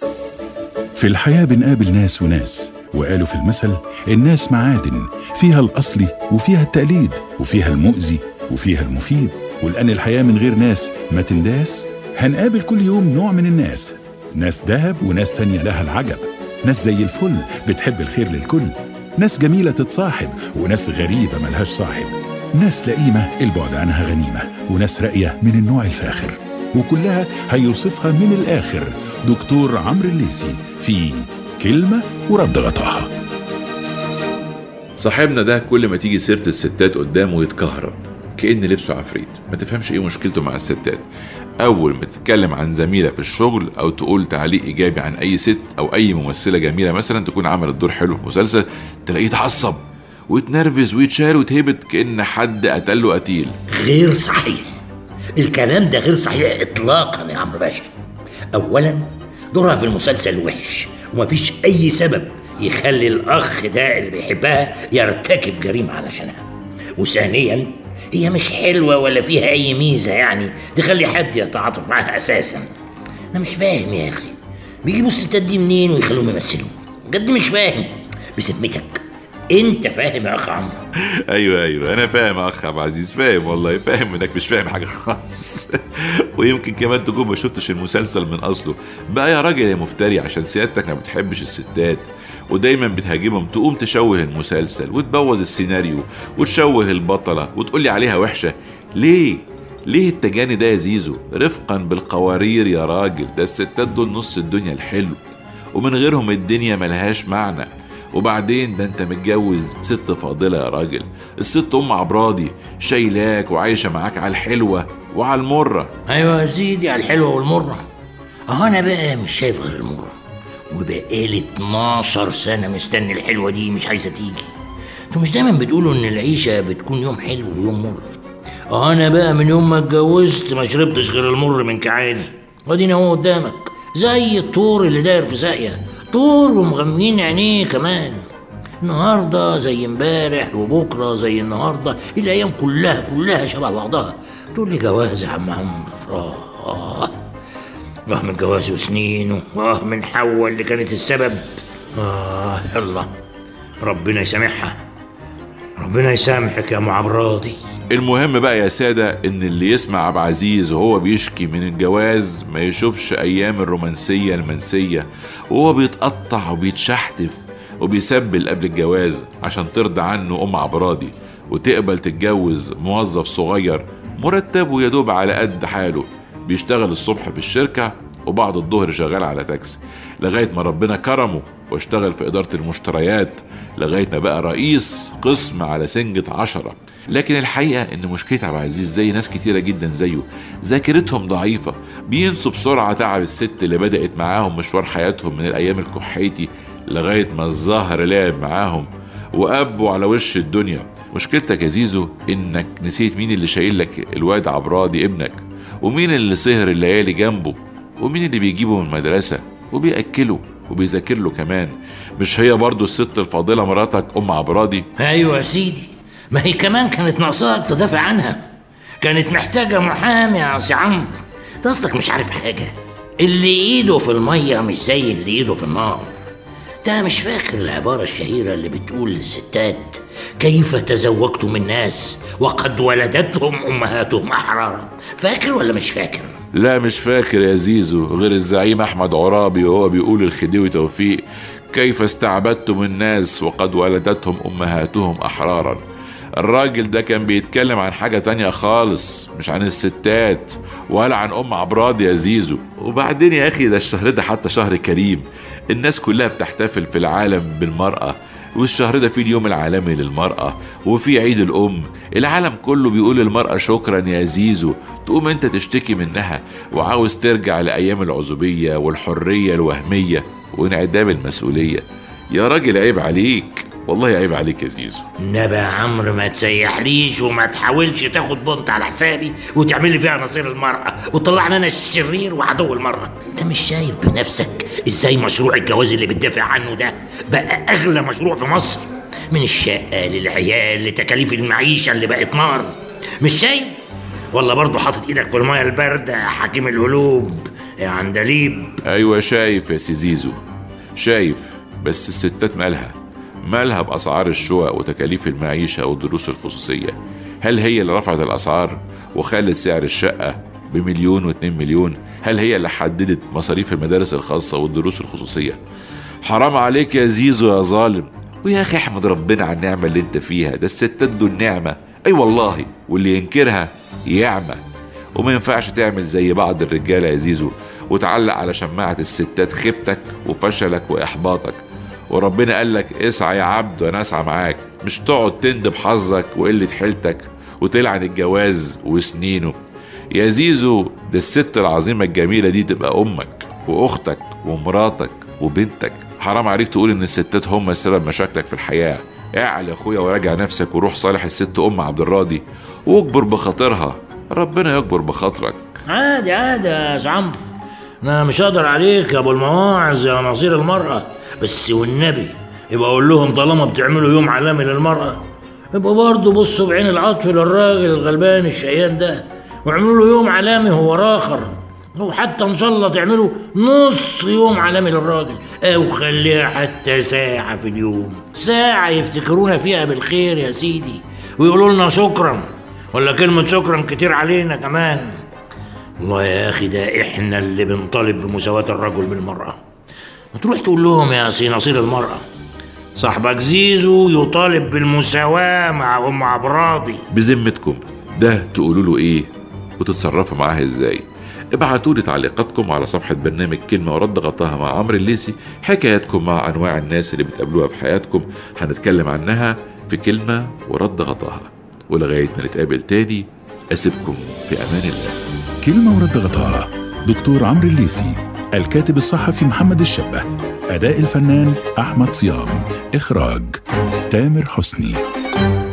في الحياة بنقابل ناس وناس وقالوا في المثل الناس معادن فيها الأصلي وفيها التقليد وفيها المؤذي وفيها المفيد ولأن الحياة من غير ناس ما تنداس هنقابل كل يوم نوع من الناس ناس دهب وناس تانية لها العجب ناس زي الفل بتحب الخير للكل ناس جميلة تتصاحب وناس غريبة ملهاش صاحب ناس لئيمة البعد عنها غنيمة وناس راقية من النوع الفاخر وكلها هيوصفها من الآخر دكتور عمرو الليسي في كلمة ورد غطاها صاحبنا ده كل ما تيجي سيرة الستات قدامه يتكهرب كأن لبسه عفريت ما تفهمش ايه مشكلته مع الستات اول ما تتكلم عن زميلة في الشغل او تقول تعليق ايجابي عن اي ست او اي ممثلة جميلة مثلا تكون عملت دور حلو في مسلسل تلاقيه يتعصب ويتنرفز ويتشال ويتهبط كأن حد قتله قتيل غير صحيح الكلام ده غير صحيح اطلاقا يا عمرو باشا اولا دورها في المسلسل وحش ومفيش اي سبب يخلي الاخ ده اللي بيحبها يرتكب جريمه علشانها وثانيا هي مش حلوه ولا فيها اي ميزه يعني تخلي حد يتعاطف معاها اساسا انا مش فاهم يا اخي بيجيبوا الستات دي منين ويخلوهم يمثلوا بجد مش فاهم بسمتك انت فاهم يا اخ عمرو ايوه ايوه انا فاهم يا اخ عبد العزيز فاهم والله فاهم انك مش فاهم حاجه خالص ويمكن كمان تكون ما شفتش المسلسل من اصله بقى يا راجل يا مفتري عشان سيادتك ما بتحبش الستات ودايما بتهاجمهم تقوم تشوه المسلسل وتبوظ السيناريو وتشوه البطله وتقولي عليها وحشه ليه ليه التجاني ده يا زيزو رفقا بالقوارير يا راجل ده الستات دول نص الدنيا الحلو ومن غيرهم الدنيا ملهاش معنى وبعدين ده انت متجوز ست فاضلة يا راجل الست ام عبرادي شايلاك وعايشة معاك على الحلوة وعلى المرة ايوه يا سيدي على الحلوه والمره اهو انا بقى مش شايف غير المره وبقالي 12 سنه مستني الحلوه دي مش عايزه تيجي انتوا مش دايما بتقولوا ان العيشه بتكون يوم حلو ويوم مر اه انا بقى من يوم ما اتجوزت ما شربتش غير المر من كعاني واديني اهو قدامك زي الطور اللي داير في ساقيه طور ومغمين عينيه كمان النهارده زي امبارح وبكره زي النهارده الايام كلها كلها شبه بعضها تقول لي جواز يا عم عمرو اه اه من جواز وسنين واه من حواء اللي كانت السبب اه يلا ربنا يسامحها ربنا يسامحك يا ام عبرادي المهم بقى يا سادة إن اللي يسمع عبد العزيز وهو بيشكي من الجواز ما يشوفش أيام الرومانسية المنسية وهو بيتقطع وبيتشحتف وبيسبل قبل الجواز عشان ترضى عنه أم عبرادي وتقبل تتجوز موظف صغير مرتبه يدوب على قد حاله بيشتغل الصبح في الشركة وبعد الظهر شغال على تاكسي لغاية ما ربنا كرمه واشتغل في إدارة المشتريات لغاية ما بقى رئيس قسم على سنجة عشرة لكن الحقيقة إن مشكلة عبد العزيز زي ناس كتيرة جدا زيه ذاكرتهم ضعيفة بينسوا بسرعة تعب الست اللي بدأت معاهم مشوار حياتهم من الأيام الكحيتي لغاية ما الزهر لعب معاهم وقبوا على وش الدنيا مشكلتك يا زيزو إنك نسيت مين اللي شايل لك الواد عبرادي ابنك ومين اللي سهر الليالي جنبه ومين اللي بيجيبه من المدرسة وبيأكله وبيذاكر له كمان مش هي برضو الست الفاضلة مراتك أم عبرادي ايوه يا سيدي ما هي كمان كانت ناقصاك تدافع عنها كانت محتاجه محامي يا سي عمرو انت قصدك مش عارف حاجه اللي ايده في الميه مش زي اللي ايده في النار ده مش فاكر العباره الشهيره اللي بتقول للستات كيف تزوجتم الناس وقد ولدتهم امهاتهم احرارا فاكر ولا مش فاكر لا مش فاكر يا زيزو غير الزعيم أحمد عرابي وهو بيقول الخديوي توفيق كيف استعبدتم الناس وقد ولدتهم أمهاتهم أحرارا الراجل ده كان بيتكلم عن حاجة تانية خالص مش عن الستات ولا عن أم عبراد يا زيزو وبعدين يا أخي ده الشهر ده حتى شهر كريم الناس كلها بتحتفل في العالم بالمرأة والشهر ده فيه اليوم العالمي للمرأة وفي عيد الأم العالم كله بيقول للمرأة شكرا يا زيزو تقوم انت تشتكي منها وعاوز ترجع لأيام العزوبية والحرية الوهمية وانعدام المسؤولية يا راجل عيب عليك والله عيب عليك يا زيزو نبا يا عمرو ما تسيحليش وما تحاولش تاخد بنت على حسابي وتعمل لي فيها نصير المرأة وتطلعني انا الشرير وعدو المرة انت مش شايف بنفسك ازاي مشروع الجواز اللي بتدافع عنه ده بقى اغلى مشروع في مصر من الشقة للعيال لتكاليف المعيشة اللي بقت نار مش شايف ولا برضه حاطط ايدك في المية الباردة يا حكيم القلوب يا عندليب ايوه شايف يا سي زيزو شايف بس الستات مالها مالها باسعار الشقق وتكاليف المعيشه والدروس الخصوصيه هل هي اللي رفعت الاسعار وخلت سعر الشقه بمليون واتنين مليون هل هي اللي حددت مصاريف المدارس الخاصه والدروس الخصوصيه حرام عليك يا زيزو يا ظالم ويا اخي احمد ربنا على النعمه اللي انت فيها ده الستات دول نعمه اي والله واللي ينكرها يعمى وما ينفعش تعمل زي بعض الرجاله يا زيزو وتعلق على شماعه الستات خيبتك وفشلك واحباطك وربنا قال لك اسعى يا عبد وانا اسعى معاك مش تقعد تندب حظك وقله حيلتك وتلعن الجواز وسنينه يا زيزو ده الست العظيمه الجميله دي تبقى امك واختك ومراتك وبنتك حرام عليك تقول ان الستات هم سبب مشاكلك في الحياه اعل يا اخويا وراجع نفسك وروح صالح الست ام عبد الراضي واجبر بخاطرها ربنا يجبر بخاطرك عادي عادي يا زعمر انا مش هقدر عليك يا ابو المواعظ يا نصير المرأة بس والنبي يبقى اقول لهم طالما بتعملوا يوم عالمي للمرأة يبقى برضه بصوا بعين العطف للراجل الغلبان الشقيان ده واعملوا له يوم عالمي هو راخر وحتى ان شاء الله تعملوا نص يوم عالمي للراجل او خليها حتى ساعة في اليوم ساعة يفتكرونا فيها بالخير يا سيدي ويقولوا لنا شكرا ولا كلمة شكرا كتير علينا كمان والله يا اخي ده احنا اللي بنطالب بمساواة الرجل بالمرأة ما تروح تقول لهم يا سي نصير المرأة صاحبك زيزو يطالب بالمساواة مع ام عبراضي بذمتكم ده تقولوا له ايه وتتصرفوا معاه ازاي ابعتوا لي تعليقاتكم على صفحة برنامج كلمة ورد غطاها مع عمرو الليسي حكاياتكم مع أنواع الناس اللي بتقابلوها في حياتكم هنتكلم عنها في كلمة ورد غطاها ولغاية ما نتقابل تاني أسيبكم في أمان الله كلمة ورد غطاها دكتور عمرو الليسي الكاتب الصحفي محمد الشبه أداء الفنان أحمد صيام إخراج تامر حسني